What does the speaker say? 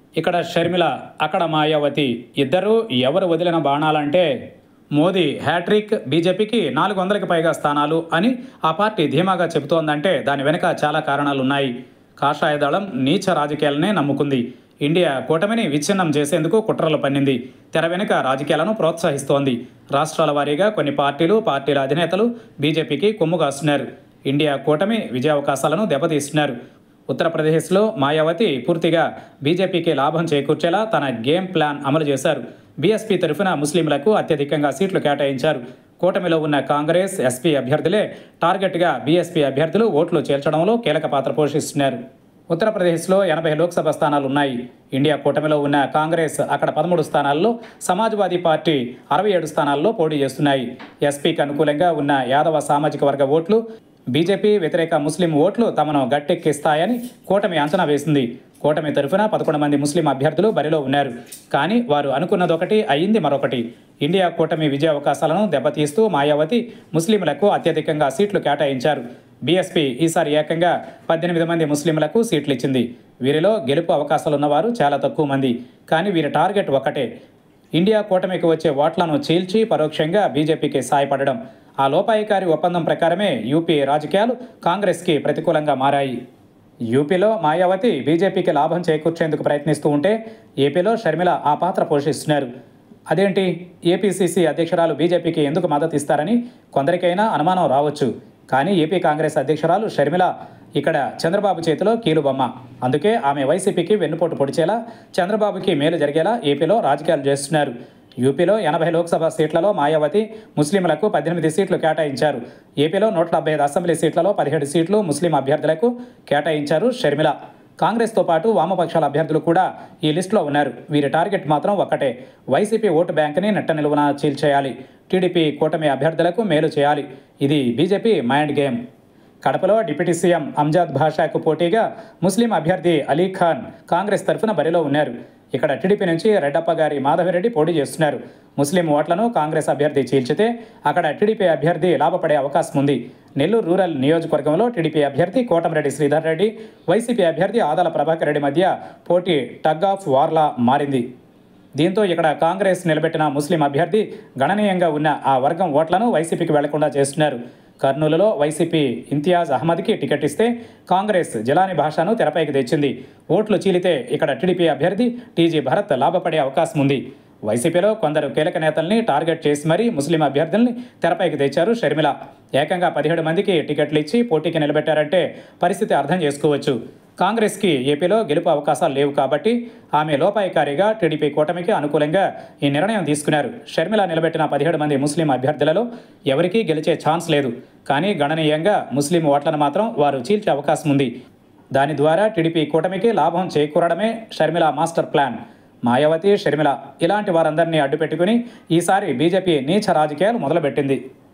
ఇక్కడ షర్మిల అక్కడ మాయావతి ఇద్దరు ఎవరు వదిలిన బాణాలంటే మోదీ హ్యాట్రిక్ బీజేపీకి నాలుగు వందలకి పైగా స్థానాలు అని ఆ పార్టీ ధీమాగా చెబుతోందంటే దాని వెనుక చాలా కారణాలు ఉన్నాయి కాషాయ దళం నీచ రాజకీయాలనే నమ్ముకుంది ఇండియా కూటమిని విచ్ఛిన్నం చేసేందుకు కుట్రలు పన్నింది తెర వెనుక రాజకీయాలను ప్రోత్సహిస్తోంది రాష్ట్రాల వారీగా కొన్ని పార్టీలు పార్టీల అధినేతలు బీజేపీకి కొమ్ము కాస్తున్నారు ఇండియా కూటమి విజయావకాశాలను దెబ్బతీస్తున్నారు ఉత్తరప్రదేశ్లో మాయావతి పూర్తిగా బీజేపీకి లాభం చేకూర్చేలా తన గేమ్ ప్లాన్ అమలు చేశారు బీఎస్పీ తరఫున ముస్లింలకు అత్యధికంగా సీట్లు కేటాయించారు కూటమిలో ఉన్న కాంగ్రెస్ ఎస్పీ అభ్యర్థులే టార్గెట్గా బీఎస్పీ అభ్యర్థులు ఓట్లు చేర్చడంలో కీలక పాత్ర పోషిస్తున్నారు ఉత్తరప్రదేశ్లో ఎనభై లోక్సభ స్థానాలు ఉన్నాయి ఇండియా కూటమిలో ఉన్న కాంగ్రెస్ అక్కడ పదమూడు స్థానాల్లో సమాజ్వాదీ పార్టీ అరవై ఏడు స్థానాల్లో పోటీ చేస్తున్నాయి ఎస్పీకి అనుకూలంగా ఉన్న యాదవ సామాజిక వర్గ ఓట్లు బీజేపీ వ్యతిరేక ముస్లిం ఓట్లు తమను గట్టెక్కిస్తాయని కూటమి అంచనా వేసింది కూటమి తరఫున పదకొండు మంది ముస్లిం అభ్యర్థులు బరిలో ఉన్నారు కానీ వారు అనుకున్నదొకటి అయింది మరొకటి ఇండియా కూటమి విజయ అవకాశాలను దెబ్బతీస్తూ మాయావతి ముస్లింలకు అత్యధికంగా సీట్లు కేటాయించారు బీఎస్పీ ఈసారి ఏకంగా పద్దెనిమిది మంది ముస్లింలకు సీట్లు ఇచ్చింది వీరిలో గెలుపు అవకాశాలున్నవారు చాలా తక్కువ మంది కానీ వీరి టార్గెట్ ఒకటే ఇండియా కూటమికి వచ్చే ఓట్లను చీల్చి పరోక్షంగా బీజేపీకి సాయపడడం ఆ లోపాయికారి ఒప్పందం ప్రకారమే యూపీ రాజకీయాలు కాంగ్రెస్కి ప్రతికూలంగా మారాయి యూపీలో మాయావతి బీజేపీకి లాభం చేకూర్చేందుకు ప్రయత్నిస్తూ ఉంటే ఏపీలో షర్మిల ఆ పాత్ర పోషిస్తున్నారు అదేంటి ఏపీసీసీ అధ్యక్షురాలు బీజేపీకి ఎందుకు మద్దతు ఇస్తారని కొందరికైనా అనుమానం రావచ్చు కానీ ఏపీ కాంగ్రెస్ అధ్యక్షురాలు షర్మిల ఇక్కడ చంద్రబాబు చేతిలో కీలుబొమ్మ అందుకే ఆమె వైసీపీకి వెన్నుపోటు పొడిచేలా చంద్రబాబుకి మేలు జరిగేలా ఏపీలో రాజకీయాలు చేస్తున్నారు యూపీలో ఎనభై లోక్సభ సీట్లలో మాయావతి ముస్లింలకు పద్దెనిమిది సీట్లు కేటాయించారు ఏపీలో నూట డెబ్బై ఐదు అసెంబ్లీ సీట్లలో పదిహేడు సీట్లు ముస్లిం అభ్యర్థులకు కేటాయించారు షర్మిల కాంగ్రెస్తో పాటు వామపక్షాల అభ్యర్థులు కూడా ఈ లిస్టులో ఉన్నారు వీరి టార్గెట్ మాత్రం ఒక్కటే వైసీపీ ఓటు బ్యాంకుని నెట్ట నిలువున చీల్చేయాలి టీడీపీ కూటమి అభ్యర్థులకు మేలు చేయాలి ఇది బీజేపీ మైండ్ గేమ్ కడపలో డిప్యూటీ సీఎం అంజాద్ భాషాకు పోటీగా ముస్లిం అభ్యర్థి అలీ ఖాన్ కాంగ్రెస్ తరఫున బరిలో ఉన్నారు ఇక్కడ టీడీపీ నుంచి రెడ్డప్ప గారి మాధవిరెడ్డి పోటీ చేస్తున్నారు ముస్లిం ఓట్లను కాంగ్రెస్ అభ్యర్థి చీల్చితే అక్కడ టీడీపీ అభ్యర్థి లాభపడే అవకాశం ఉంది నెల్లూరు రూరల్ నియోజకవర్గంలో టీడీపీ అభ్యర్థి కోటమిరెడ్డి శ్రీధర్ రెడ్డి వైసీపీ అభ్యర్థి ఆదాల ప్రభాకర్ రెడ్డి మధ్య పోటీ టగ్ ఆఫ్ వార్లా మారింది దీంతో ఇక్కడ కాంగ్రెస్ నిలబెట్టిన ముస్లిం అభ్యర్థి గణనీయంగా ఉన్న ఆ వర్గం ఓట్లను వైసీపీకి వెళ్లకుండా చేస్తున్నారు కర్నూలులో వైసీపీ ఇంతియాజ్ అహ్మద్కి టికెట్ ఇస్తే కాంగ్రెస్ జలాని భాషను తెరపైకి తెచ్చింది ఓట్లు చీలితే ఇక్కడ టీడీపీ అభ్యర్థి టీజీ భరత్ లాభపడే అవకాశం ఉంది వైసీపీలో కొందరు కీలక నేతల్ని టార్గెట్ చేసి మరీ ముస్లిం అభ్యర్థుల్ని తెరపైకి తెచ్చారు షర్మిల ఏకంగా పదిహేడు మందికి టికెట్లు ఇచ్చి పోటీకి నిలబెట్టారంటే పరిస్థితి అర్థం చేసుకోవచ్చు కాంగ్రెస్కి ఏపీలో గెలుపు అవకాశాలు లేవు కాబట్టి ఆమె లోపాయికారిగా టీడీపీ కూటమికి అనుకూలంగా ఈ నిర్ణయం తీసుకున్నారు షర్మిల నిలబెట్టిన పదిహేడు మంది ముస్లిం అభ్యర్థులలో ఎవరికీ గెలిచే ఛాన్స్ లేదు కానీ గణనీయంగా ముస్లిం ఓట్లను మాత్రం వారు చీల్చే అవకాశం ఉంది దాని ద్వారా టీడీపీ కూటమికి లాభం చేకూరడమే షర్మిల మాస్టర్ ప్లాన్ మాయావతి షర్మిల ఇలాంటి వారందరినీ అడ్డుపెట్టుకుని ఈసారి బీజేపీ నీచ రాజకీయాలు మొదలుపెట్టింది